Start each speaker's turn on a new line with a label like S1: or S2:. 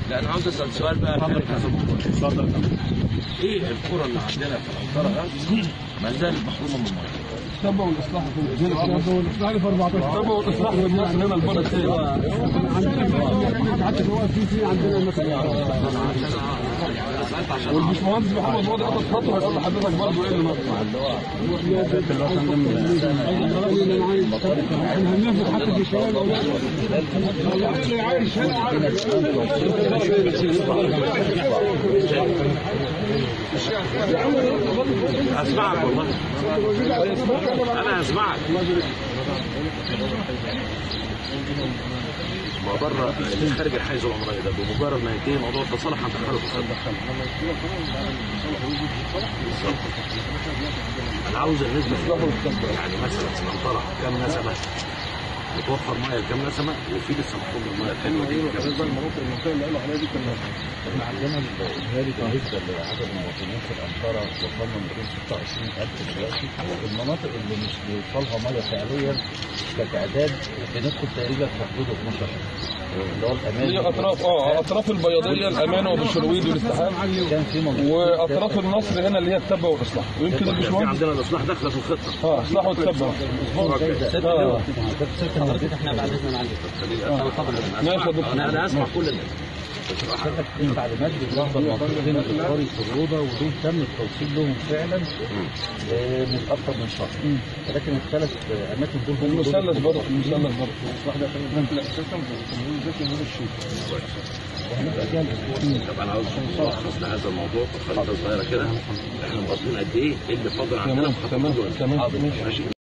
S1: لا انا عاوز اسال سؤال بقى خارج هذا الموضوع
S2: اتفضل
S1: ايه القرى اللي عندنا في العنطره غاز ما زالت محرومه من الميه
S2: التبع والاصلاح في والاصلاح في 14 التبع والاصلاح والناس هنا البلد عندنا حتى في في في عندنا مثلا والبشمهندس محمد واضح حاطط خطوه هيقول لحضرتك برضه ايه اللي ناقص هننفذ حتى في الشباب اللي عايش هنا عارف
S1: اسمعك والله انا اسمعك ما بره خارج الحيز العمراني ده بمجرد ما ينتهي موضوع التصالح هندخله في الخدمه انا عاوز النسبه يعني مثلا سمنطره كام نسمه بتوفر ميه لكام نسمه وفي لسه محروم من الميه الحلوه دي
S2: بالنسبه للمناطق المنطقه اللي قالوا عليها دي كنا
S3: احنا عندنا الاجهالي بالنسبه لعدد المواطنين في الانطره وصلنا 226000 دلوقتي المناطق اللي مش بيوصلها ميه فعليا كتعداد بندخل تقريبا في حدود 12 اللي هو الامان
S2: هي اطراف اه اطراف البياضيه الامانه وبالشرويد والاستحام
S3: كان في منطقه
S2: واطراف النصر هنا اللي هي التبه والاصلاح ويمكن
S1: في
S2: البشمهندس
S1: عندنا الاصلاح داخله في الخطه
S2: اه اصلاح والتبه اه
S3: احنا بعد اذن عندك
S2: ماشي يا دكتور
S1: انا انا اسمع كل الناس
S3: حضرتك في تعليمات بالنسبه للمنطقتين القري في الروضه ودول تم التوصيل لهم فعلا آه، من اكثر من شهر ولكن الثلاث آه، اماكن دول هم دول
S2: المثلث برضه المثلث برضه
S3: وهنبقى فيها الاسبوع
S1: طب انا عاوز ملخص لهذا الموضوع في خريطه صغيره كده احنا مقضيين قد ايه؟ ايه اللي فاضل عندنا
S2: تمام
S1: في خط
S2: تمام
S1: الدول؟
S2: تمام ماشي
S1: ماشي